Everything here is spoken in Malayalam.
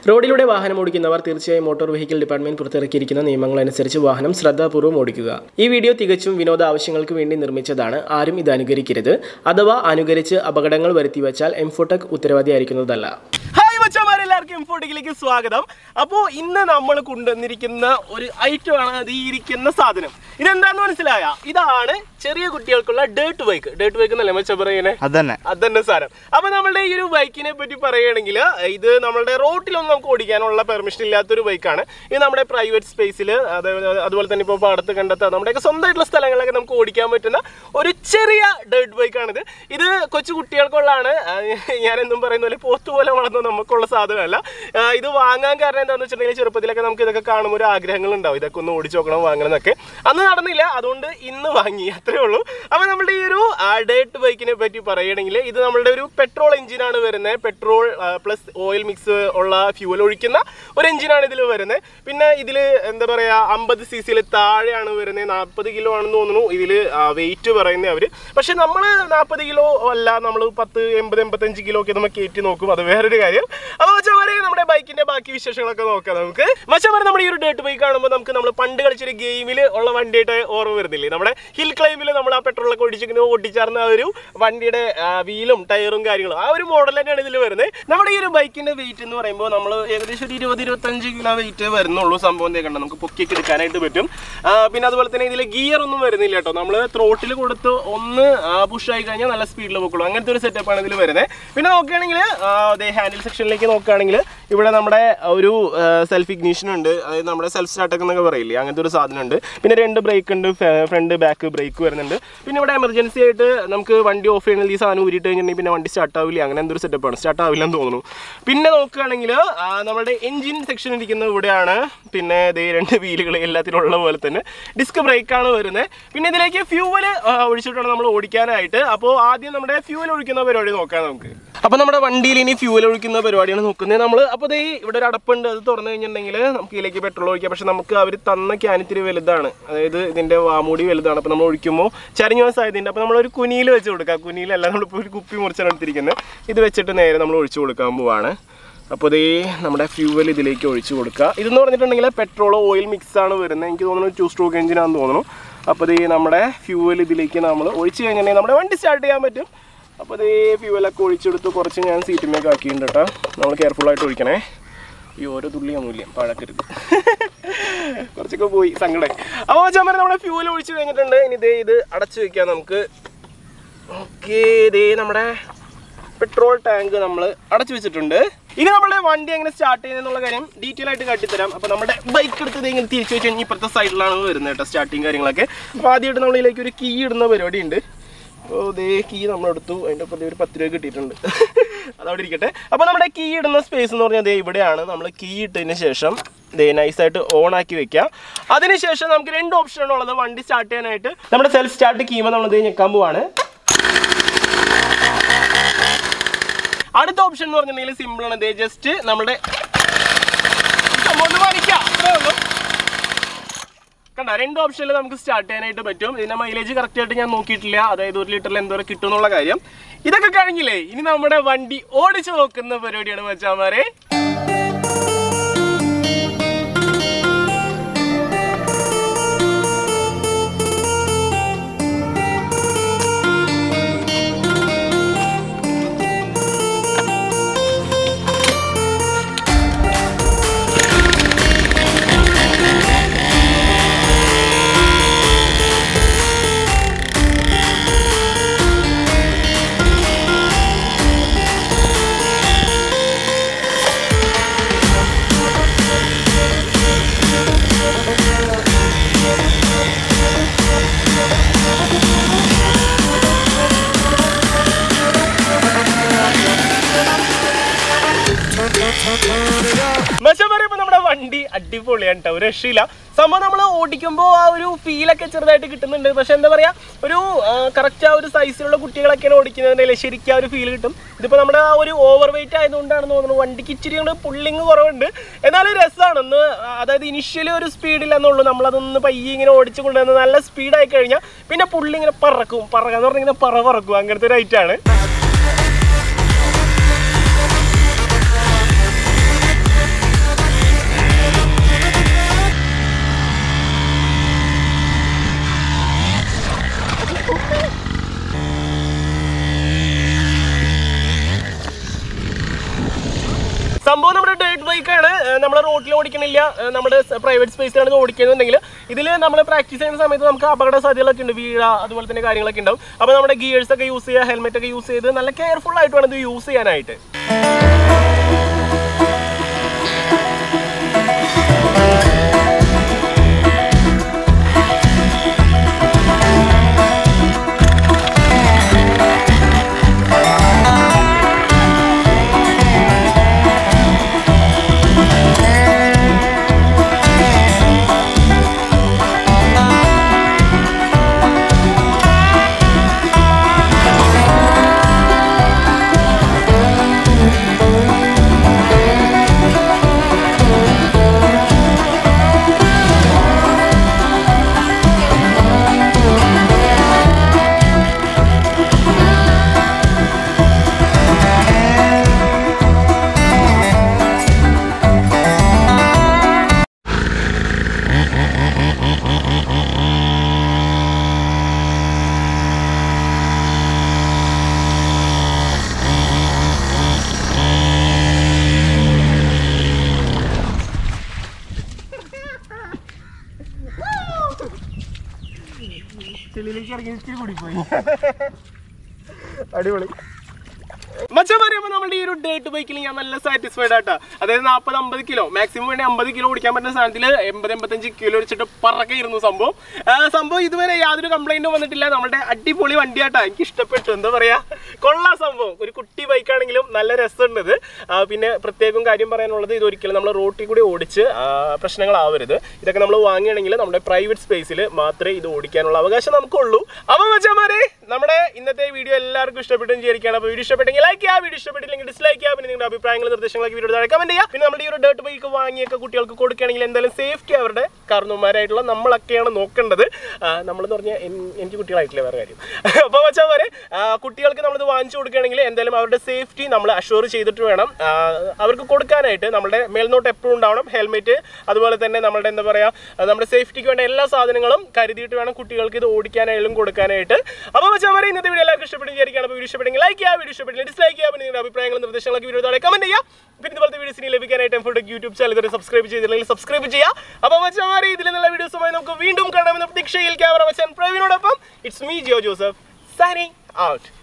റോഡിലൂടെ വാഹനം ഓടിക്കുന്നവർ തീർച്ചയായും മോട്ടോർ വെഹിക്കിൾ ഡിപ്പാർട്ട്മെന്റ് പുറത്തിറക്കിയിരിക്കുന്ന നിയമങ്ങൾ അനുസരിച്ച് വാഹനം ശ്രദ്ധാപൂർവ്വം ഓടിക്കുക ഈ വീഡിയോ തികച്ചും വിനോദ ആവശ്യങ്ങൾക്ക് വേണ്ടി നിർമ്മിച്ചതാണ് ആരും ഇത് അനുകരിക്കരുത് അഥവാ അനുകരിച്ച് അപകടങ്ങൾ വരുത്തിവെച്ചാൽ എംഫോടെക് ഉത്തരവാദിയായിരിക്കുന്നതല്ല ഹായ് മച്ചന്മാരെ എല്ലാവർക്കും ഇൻഫോട്ടിക്കിലേക്ക് സ്വാഗതം അപ്പോൾ ഇന്ന് നമ്മൾ കൊണ്ടുവന്നിരിക്കുന്ന ഒരു ഐറ്റം ആണ് അത് ഈ ഇരിക്കുന്ന സാധനം ഇതെന്താന്ന് മനസ്സിലായ ഇതാണ് ചെറിയ കുട്ടികൾക്കുള്ള ഡേർട്ട് ബൈക്ക് ഡേർട്ട് ബൈക്ക് എന്നല്ലേ മച്ച പറയുന്നത് അതന്നെ അതന്നെ സാധനം അപ്പൊ നമ്മളുടെ ഈ ഒരു ബൈക്കിനെ പറ്റി പറയുകയാണെങ്കിൽ ഇത് നമ്മളുടെ റോട്ടിലൊന്നും നമുക്ക് ഓടിക്കാനുള്ള പെർമിഷൻ ഇല്ലാത്തൊരു ബൈക്കാണ് ഇത് നമ്മുടെ പ്രൈവറ്റ് സ്പേസിൽ അതുപോലെ തന്നെ ഇപ്പോൾ പാടത്ത് കണ്ടെത്താം നമ്മുടെയൊക്കെ സ്വന്തമായിട്ടുള്ള സ്ഥലങ്ങളിലൊക്കെ നമുക്ക് ഓടിക്കാൻ പറ്റുന്ന ഒരു ചെറിയ ഡേർട്ട് ബൈക്കാണിത് ഇത് കൊച്ചു കുട്ടികൾക്കുള്ളതാണ് ആ, ഞാൻ എന്തും പറയുന്ന പോലെ പോത്ത് പോലെ വളർന്ന നമുക്കുള്ള സാധനമല്ല ആ, ഇത് വാങ്ങാൻ കാരണം എന്താണെന്ന് വെച്ചിട്ടുണ്ടെങ്കിൽ ചെറുപ്പത്തിലൊക്കെ നമുക്ക് ഇതൊക്കെ കാണുമ്പോൾ ഒരു ആഗ്രഹങ്ങൾ ഉണ്ടാവും ഇതൊക്കെ ഒന്ന് ഓടിച്ചു നോക്കണം വാങ്ങണം എന്നൊക്കെ അന്ന് നടന്നില്ല അതുകൊണ്ട് ഇന്ന് വാങ്ങി അത്രേ ഉള്ളൂ അപ്പോൾ നമ്മുടെ ഈ ഒരു ഡേർട്ട് ബൈക്കിനെ പറ്റി പറയുകയാണെങ്കിൽ ഇത് നമ്മളുടെ ഒരു പെട്രോൾ എഞ്ചിനാണ് വരുന്നത് പെട്രോൾ പ്ലസ് ഓയിൽ മിക്സ് ഉള്ള ഫ്യൂവൽ ഒഴിക്കുന്ന ഒരു എഞ്ചിനാണ് ഇതിൽ വരുന്നത് പിന്നെ ഇതിൽ എന്താ പറയുക അമ്പത് സി സിയിൽ താഴെയാണ് വരുന്നത് നാൽപ്പത് കിലോ ആണെന്ന് തോന്നുന്നു ഇതിൽ വെയിറ്റ് പറയുന്നത് അവർ പക്ഷെ നമ്മൾ നാൽപ്പത് കിലോ അല്ല നമ്മൾ പത്ത് എൺപത് എൺപത്തഞ്ച് കിലോ ഒക്കെ നമ്മൾ കയറ്റി നോക്കും അത് വേറൊരു കാര്യം അപ്പോൾ മച്ചവരെ നമ്മുടെ ബൈക്കിന്റെ ബാക്കി വിശേഷങ്ങളൊക്കെ നോക്കാം നമുക്ക് മച്ചവരെ നമ്മുടെ ഈ ഒരു ഡേട്ട് ബൈക്ക് കാണുമ്പോൾ നമുക്ക് നമ്മൾ പണ്ട് കളിച്ചൊരു ഗെയിമിൽ ഉള്ള വണ്ടിയായിട്ട് ഓർമ്മ വരുന്നില്ലേ നമ്മുടെ ഹിൽ ക്ലൈമിൽ നമ്മൾ ആ പെട്രോളൊക്കെ ഒടിച്ചിങ്ങനെ ഓടിച്ചാർന്ന ആ ഒരു വണ്ടിയുടെ വീലും ടയറും കാര്യങ്ങളും ആ ഒരു മോഡൽ തന്നെയാണ് ഇതിൽ വരുന്നത് നമ്മുടെ ഈ ഒരു ബൈക്കിന്റെ വെയിറ്റ് എന്ന് പറയുമ്പോൾ നമ്മൾ ഏകദേശം ഒരു ഇരുപത് ഇരുപത്തഞ്ച് കിലോ വെയിറ്റ് വരുന്നുള്ളൂ സംഭവം കണ്ട നമുക്ക് പൊക്കിയൊക്കെ എടുക്കാനായിട്ട് പറ്റും ആ, പിന്നെ അതുപോലെ തന്നെ ഇതിൽ ഗിയർ ഒന്നും വരുന്നില്ല കേട്ടോ നമ്മൾ ത്രോട്ടിൽ കൊടുത്ത് ഒന്ന് പുഷ് ആയി കഴിഞ്ഞാൽ നല്ല സ്പീഡിൽ പോക്കുള്ളൂ അങ്ങനത്തെ ഒരു സെറ്റപ്പാണ് ഇതിൽ വരുന്നത് പിന്നെ നോക്കുകയാണെങ്കിൽ അതേ ഹാൻഡിൽ സെക്ഷനിലേക്ക് നോക്കുകയാണെങ്കിൽ ഇവിടെ നമ്മുടെ ഒരു സെൽഫ് ഇഗ്നീഷൻ ഉണ്ട് അതായത് നമ്മുടെ സെൽഫ് സ്റ്റാർട്ടൊക്കെ എന്നൊക്കെ പറയില്ലേ അങ്ങനത്തെ ഒരു സാധനം ഉണ്ട് പിന്നെ രണ്ട് ബ്രേക്ക് ഉണ്ട് ഫ്രണ്ട് ബാക്ക് ബ്രേക്ക് വരുന്നുണ്ട് പിന്നെ ഇവിടെ എമർജൻസി ആയിട്ട് നമുക്ക് വണ്ടി ഓഫ് ചെയ്യണമെങ്കിൽ ഈ സാധനം ഊരിയിട്ട് കഴിഞ്ഞിട്ടുണ്ടെങ്കിൽ പിന്നെ വണ്ടി സ്റ്റാർട്ട് ആവില്ല അങ്ങനെ എന്തൊരു സെറ്റപ്പാണ് സ്റ്റാർട്ട് ആവില്ല എന്ന് തോന്നുന്നു പിന്നെ നോക്കുകയാണെങ്കിൽ നമ്മുടെ എഞ്ചിൻ സെക്ഷൻ ഇരിക്കുന്നത് ഇവിടെയാണ് പിന്നെ ദേ രണ്ട് വീലുകൾ എല്ലാത്തിനും ഉള്ള പോലെ തന്നെ ഡിസ്ക് ബ്രേക്കാണ് വരുന്നത് പിന്നെ ഇതിലേക്ക് ഫ്യൂവൽ ഒഴിച്ചിട്ടാണ് നമ്മൾ ഓടിക്കാനായിട്ട് അപ്പോൾ ആദ്യം നമ്മുടെ ഫ്യൂവൽ ഒഴിക്കുന്ന പരിപാടി നോക്കാം നമുക്ക് അപ്പോൾ നമ്മുടെ വണ്ടിയിൽ ഇനി ഫ്യൂവൽ ഒഴിക്കുന്ന പരിപാടിയാണ് നോക്കുന്നത് നമ്മൾ അപ്പോൾ ദേ ഇവിടെ ഒരു അടപ്പുണ്ട് അത് തുറന്നു കഴിഞ്ഞിട്ടുണ്ടെങ്കിൽ നമുക്ക് ഇതിലേക്ക് പെട്രോൾ ഒഴിക്കാം പക്ഷെ നമുക്ക് അവർ തന്ന ക്യാൻ ഇത്തിരി വലുതാണ് അതായത് ഇതിൻ്റെ വാമൂടി വലുതാണ് അപ്പോൾ നമ്മൾ ഒഴിക്കുമ്പോൾ ചരിഞ്ഞു പോകാൻ സാധ്യതയുണ്ട് അപ്പോൾ നമ്മൾ ഒരു കുനിയിൽ വെച്ച് കൊടുക്കാം കുനിയിലല്ല നമ്മളിപ്പോൾ ഒരു കുപ്പി മുറിച്ചാണ് എടുത്തിരിക്കുന്നത് ഇത് വെച്ചിട്ട് നേരെ നമ്മൾ ഒഴിച്ചു കൊടുക്കാൻ പോവാണ് അപ്പോൾ ഇതേ നമ്മുടെ ഫ്യൂവൽ ഇതിലേക്ക് ഒഴിച്ചു കൊടുക്കുക ഇതെന്ന് പറഞ്ഞിട്ടുണ്ടെങ്കിൽ പെട്രോൾ ഓയിൽ മിക്സ് ആണ് വരുന്നത് എനിക്ക് തോന്നുന്നു ടു സ്ട്രോക്ക് എഞ്ചിനാണെന്ന് തോന്നുന്നു അപ്പോൾ ഇതേ നമ്മുടെ ഫ്യൂവൽ ഇതിലേക്ക് നമ്മൾ ഒഴിച്ച് കഴിഞ്ഞിട്ടുണ്ടെങ്കിൽ നമ്മുടെ വണ്ടി സ്റ്റാർട്ട് ചെയ്യാൻ പറ്റും അപ്പോൾ ഇതേ ഫ്യൂവലൊക്കെ ഒഴിച്ചെടുത്ത് കുറച്ച് ഞാൻ സീറ്റുമേക്ക് ആക്കിയിട്ടുണ്ട് കേട്ടോ നമ്മൾ കെയർഫുള്ളായിട്ട് ഒഴിക്കണേ ഈ ഓരോ തുള്ളി മൂല്യം പഴക്കരുത് കുറച്ചൊക്കെ പോയി സങ്കടം അപ്പോൾ ചമ്മര നമ്മുടെ ഫ്യൂവൽ ഒഴിച്ച് കഴിഞ്ഞിട്ടുണ്ട് ഇനി ഇതേ ഇത് അടച്ചു വെക്കാം നമുക്ക് ഓക്കേ ഇതേ നമ്മുടെ പെട്രോൾ ടാങ്ക് നമ്മൾ അടച്ചു വെച്ചിട്ടുണ്ട് ഇനി നമ്മുടെ വണ്ടി എങ്ങനെ സ്റ്റാർട്ട് ചെയ്യുന്നുള്ള കാര്യം ഡീറ്റെയിൽ ആയിട്ട് കാട്ടിത്തരാം അപ്പോൾ നമ്മുടെ ബൈക്ക് എടുത്തത് ഇങ്ങനെ തിരിച്ചു വെച്ച് കഴിഞ്ഞാൽ ഇപ്പുറത്തെ സൈഡിലാണ് വരുന്നത് കേട്ടോ സ്റ്റാർട്ടിങ് കാര്യങ്ങളൊക്കെ അപ്പോൾ ആദ്യമായിട്ട് നമ്മളിലേക്ക് ഒരു കീ ഇടുന്ന പരിപാടി ഉണ്ട് അപ്പോൾ ഇതേ കീ നമ്മളെടുത്തു അതിൻ്റെ ഒപ്പം ദേ ഒരു പത്ത് രൂപ കിട്ടിയിട്ടുണ്ട് അതവിടെ ഇരിക്കട്ടെ അപ്പോൾ നമ്മുടെ കീ ഇടുന്ന സ്പേസ് എന്ന് പറഞ്ഞാൽ ദേ ഇവിടെയാണ് നമ്മൾ കീ ഇട്ടതിന് ശേഷം ദേ നൈസായിട്ട് ഓൺ ആക്കി വെക്കാം അതിനുശേഷം നമുക്ക് രണ്ട് ഓപ്ഷനാണ് ഉള്ളത് വണ്ടി സ്റ്റാർട്ട് ചെയ്യാനായിട്ട് നമ്മുടെ സെൽഫ് സ്റ്റാർട്ട് കീമ നമ്മൾ ഇത് ഞെക്കാൻ പോവാണ് അടുത്ത ഓപ്ഷൻ എന്ന് പറഞ്ഞിട്ടുണ്ടെങ്കിൽ സിമ്പിൾ ആണ് ദേ ജസ്റ്റ് നമ്മുടെ സംഭവം ഒന്ന് വലിക്കാം അത്രേ ഉള്ളൂ കണ്ട രണ്ട് ഓപ്ഷനിൽ നമുക്ക് സ്റ്റാർട്ട് ചെയ്യാനായിട്ട് പറ്റും ഇതിന്റെ മൈലേജ് കറക്റ്റ് ആയിട്ട് ഞാൻ നോക്കിയിട്ടില്ല അതായത് ഒരു ലിറ്ററിൽ എന്തോരം കിട്ടും എന്നുള്ള കാര്യം ഇതൊക്കെ കഴിഞ്ഞില്ലേ ഇനി നമ്മുടെ വണ്ടി ഓടിച്ചു നോക്കുന്ന പരിപാടിയാണ് മച്ചാമാരെ മച്ചാൻ പറയുമ്പോ നമ്മുടെ വണ്ടി അടിപൊളിയാണ് കേട്ടോ ഒരു രക്ഷയില്ല സംഭവം നമ്മൾ ഓടിക്കുമ്പോൾ ആ ഒരു ഫീലൊക്കെ ചെറുതായിട്ട് കിട്ടുന്നുണ്ട് പക്ഷെ എന്താ പറയാ ഒരു കറക്റ്റ് ആ ഒരു സൈസിലുള്ള കുട്ടികളൊക്കെയാണ് ഓടിക്കുന്നതിൻ്റെ ശരിക്കും ആ ഒരു ഫീൽ കിട്ടും ഇതിപ്പോൾ നമ്മുടെ ആ ഒരു ഓവർ വെയിറ്റ് ആയതുകൊണ്ടാണെന്ന് തോന്നുന്നു വണ്ടിക്ക് ഇച്ചിരി കൊണ്ട് പുള്ളിങ് കുറവുണ്ട് എന്നാലും രസമാണ് ഒന്ന് ആ, അതായത് ഇനിഷ്യലി ഒരു സ്പീഡില്ലെന്നുള്ളൂ നമ്മളതൊന്ന് പയ്യെ ഇങ്ങനെ ഓടിച്ചു കൊണ്ടുവന്ന് നല്ല സ്പീഡായി കഴിഞ്ഞാൽ പിന്നെ പുള്ളി ഇങ്ങനെ പറക്കും പറക്കാന്ന് പറഞ്ഞാൽ ഇങ്ങനെ പറ പറക്കും അങ്ങനത്തെ ഒരു ഐറ്റാണ് നമ്മൾ റോഡിൽ ഓടിക്കണില്ല ആ, നമ്മുടെ പ്രൈവറ്റ് സ്പേസിലാണ് ഇത് ഓടിക്കുന്നുണ്ടെങ്കിൽ ഇതിൽ നമ്മൾ പ്രാക്ടീസ് ചെയ്യുന്ന സമയത്ത് നമുക്ക് അപകട സാധ്യതകളൊക്കെ ഉണ്ട് വീഴ അതുപോലെ തന്നെ കാര്യങ്ങളൊക്കെ ഉണ്ടാവും അപ്പോൾ നമ്മുടെ ഗിയേഴ്സ് ഒക്കെ യൂസ് ചെയ്യുക ഹെൽമെറ്റ് ഒക്കെ യൂസ് ചെയ്ത് നല്ല കെയർഫുൾ ആയിട്ട് വേണം ഇത് യൂസ് ചെയ്യാനായിട്ട് ചെളിയിലേക്ക് ഇറങ്ങി ഇച്ചിരി കൂടി പോയി അടിപൊളി മച്ചാൻ പറയുമ്പോൾ നമ്മുടെ ഈ ഒരു ഡേറ്റ് ബൈക്കിൽ ഞാൻ നല്ല സാറ്റിസ്ഫൈഡ് ആട്ടാ അതായത് നാൽപ്പത് അമ്പത് കിലോ മാക്സിമം വേണ്ടി അമ്പത് കിലോ ഓടിക്കാൻ പറ്റുന്ന സാധനത്തിൽ എൺപത് എൺപത്തഞ്ച് കിലോ വെച്ചിട്ട് പറക്കായിരുന്നു സംഭവം ആ, സംഭവം ഇതുവരെ യാതൊരു കംപ്ലൈന്റും വന്നിട്ടില്ല നമ്മുടെ അടിപൊളി വണ്ടിയാട്ടാ എനിക്ക് ഇഷ്ടപ്പെട്ടു എന്താ പറയാ കൊള്ളാം സംഭവം ഒരു കുട്ടി ബൈക്കാണെങ്കിലും നല്ല രസമുണ്ട് ഇത് ആ, പിന്നെ പ്രത്യേകം കാര്യം പറയാനുള്ളത് ഇത് ഒരിക്കലും നമ്മൾ റോട്ടിൽ കൂടി ഓടിച്ച് ആ, പ്രശ്നങ്ങളാവരുത് ഇതൊക്കെ നമ്മൾ വാങ്ങുകയാണെങ്കിൽ നമ്മുടെ പ്രൈവറ്റ് സ്പേസിൽ മാത്രമേ ഇത് ഓടിക്കാനുള്ള അവകാശം നമുക്കുള്ളൂ അപ്പോൾ മച്ചാമാരെ നമ്മുടെ ഇന്നത്തെ വീഡിയോ എല്ലാവർക്കും ഇഷ്ടപ്പെട്ടെന്ന് വിചാരിക്കുകയാണ് അപ്പോൾ വീഡിയോ ഇഷ്ടപ്പെട്ടെങ്കിൽ ലൈക്ക് ചെയ്യുക വീഡിയോ ഇഷ്ടപ്പെട്ടില്ലെങ്കിൽ ഡിസ്ലൈക്ക് ചെയ്യുക പിന്നെ നിങ്ങളുടെ അഭിപ്രായങ്ങൾ നിർദ്ദേശങ്ങളൊക്കെ വീഡിയോ താഴെ കമന്റ് ചെയ്യുക പിന്നെ നമ്മുടെ ഈ ഒരു ഡേർട്ട് ബൈക്ക് വാങ്ങിയൊക്കെ കുട്ടികൾക്ക് കൊടുക്കുകയാണെങ്കിൽ എന്തായാലും സേഫ്റ്റി അവരുടെ കാരണവന്മാരായിട്ടുള്ള നമ്മളൊക്കെയാണ് നോക്കേണ്ടത് നമ്മളെന്ന് പറഞ്ഞാൽ എൻ- എനിക്ക് കുട്ടികളായിട്ടില്ല വേറെ കാര്യം അപ്പോൾ വെച്ചാൽ പോലെ കുട്ടികൾക്ക് നമ്മളിത് വാങ്ങിച്ചു കൊടുക്കുകയാണെങ്കിൽ എന്തായാലും അവരുടെ സേഫ്റ്റി നമ്മൾ അഷ്യൂർ ചെയ്തിട്ട് വേണം ആ, അവർക്ക് കൊടുക്കാനായിട്ട് നമ്മുടെ മേൽനോട്ട് എപ്പോഴും ഉണ്ടാവണം ഹെൽമെറ്റ് അതുപോലെ തന്നെ നമ്മുടെ എന്താ പറയുക നമ്മുടെ സേഫ്റ്റിക്ക് വേണ്ട എല്ലാ സാധനങ്ങളും കരുതിയിട്ട് വേണം കുട്ടികൾക്ക് ഇത് ഓടിക്കാനായാലും കൊടുക്കാനായിട്ട് അപ്പോൾ വെച്ചാൽ വരെ ഇന്നത്തെ വീഡിയോ എല്ലാവർക്കും ഇഷ്ടപ്പെടുന്ന വിചാരിക്കുകയാണ് അപ്പോൾ വീഡിയോ ഇഷ്ടപ്പെടുമെങ്കിൽ ലൈക്ക് ചെയ്യുക വീഡിയോ ഇഷ്ടപ്പെട്ടില്ല ഡിസ്ലൈക്ക് ചെയ്യുക പിന്നെ നിങ്ങളുടെ അഭിപ്രായങ്ങളും നിർദ്ദേശങ്ങളൊക്കെ വീഡിയോ താഴെ കമന്റ് ചെയ്യുക പിന്നെ ഇതുപോലത്തെ വീഡിയോസിന് ലഭിക്കാനായിട്ട് എംഫോട്ട് യൂട്യൂബ് ചാനൽ ഇതുവരെ സബ്സ്ക്രൈബ് ചെയ്തില്ലെങ്കിൽ സബ്സ്ക്രൈബ് ചെയ്യുക അപ്പോൾ വെച്ചാൽ വരെ ഇതിൽ നല്ല വീഡിയോസുമായി നമുക്ക് വീണ്ടും കാണാമെന്ന പ്രതീക്ഷയിൽ ക്യാമറ വച്ചാൻ പ്രവീണോടൊപ്പം it's me Jio Joseph signing out